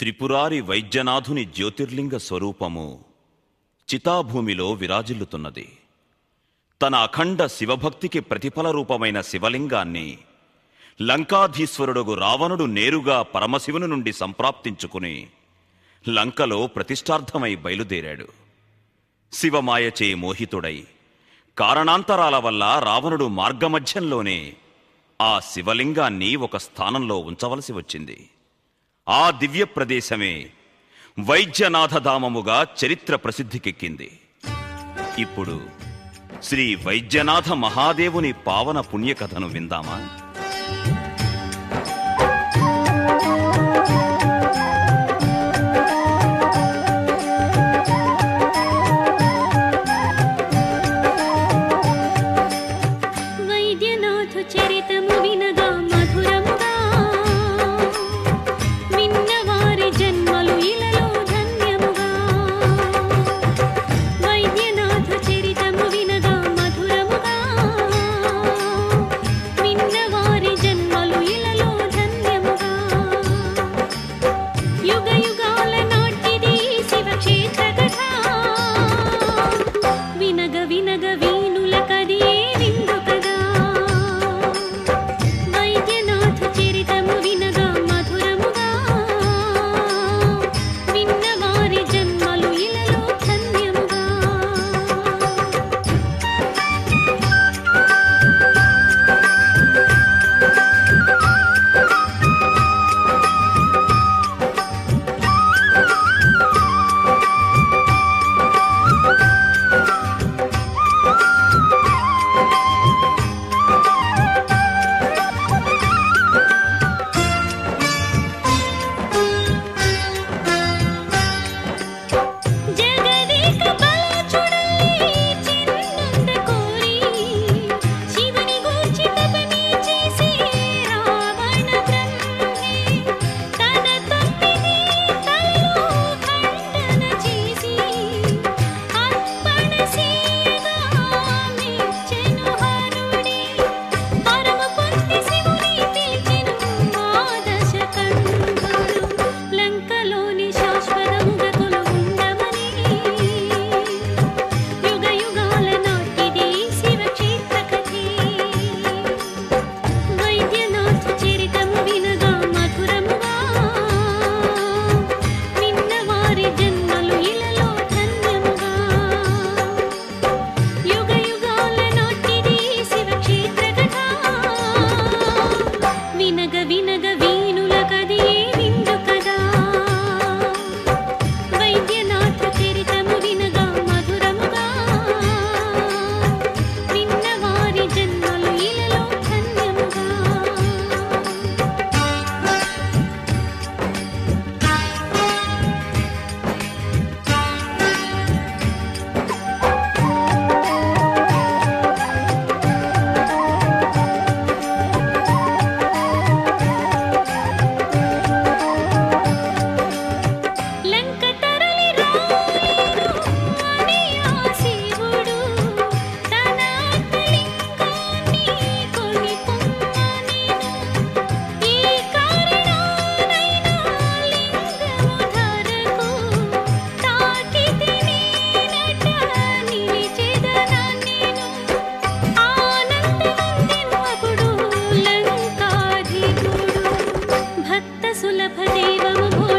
త్రిపురారి వైద్యనాథుని జ్యోతిర్లింగ స్వరూపము చితాభూమిలో విరాజిల్లుతున్నది తన అఖండ శివభక్తికి ప్రతిఫల రూపమైన శివలింగాన్ని లంకాధీశ్వరుడుగు రావణుడు నేరుగా పరమశివుని నుండి సంప్రాప్తించుకుని లంకలో ప్రతిష్టార్థమై బయలుదేరాడు శివమాయచే మోహితుడై కారణాంతరాల వల్ల రావణుడు మార్గమధ్యంలోనే ఆ శివలింగాన్ని ఒక స్థానంలో ఉంచవలసి వచ్చింది ఆ దివ్య ప్రదేశమే వైద్యనాథధామముగా చరిత్ర ప్రసిద్ధికెక్కింది ఇప్పుడు శ్రీ వైద్యనాథ మహాదేవుని పావన పుణ్యకథను విందామా వైద్యనాథ చరితము వినగా మధురముగా విన్నవారి జన్మలు ఇలలో ధన్యముగా వైద్యనాథ చరితము వినగా మధురముగా విన్నవారి జన్మలు ఇలలో ధన్యముగా యుగ యుగాల నాటిది శివక్షేత్ర కథ వినగ వినగ వీణుల కది విందు కదా వైద్యనాథ చరితము వినగా మధురముగా విన్నవారి జన్మలు ఇలలో ధన్యముగా జగదేక బలచుడై చిన్నంద కోరి శివుని గూర్చి తపని చేసి రావణ బ్రహ్మే తన తొమ్మిది తలలో ఖండన చేసి అర్పణ చేయగా మెచ్చెను హరుడే పరమ పొంది శివుని పిలిచెను ఆ దశకంఠుడు లంకలోని శాశ్వతముగా కొలువుండమని యుగ యుగాల నాటిది శివక్షేత్ర కథే వైద్యనాథ చరితము వినగా మధురముగా విన్నవారి జన్మలు ఇలలో ధన్యముగా యుగ యుగాల నాటిది శివక్షేత్ర కథ వినగ వినగ వీణుల కది విందు కదా వైద్యనాథ చరితము వినగా మధురముగా విన్నవారి జన్మలు ఇలలో ధన్యముగా లంక తరలి రాయను అని ఆ శివుడు తన ఆత్మలింగాన్ని కొని పొమ్మనెను. ఈ కారణానైనా లింగము ధరకు తాకితి నేనట నిలిచెదనన్నెను. ఆనందముందెను అప్పుడు లంకాధికుడు భక్త సులభ దేవము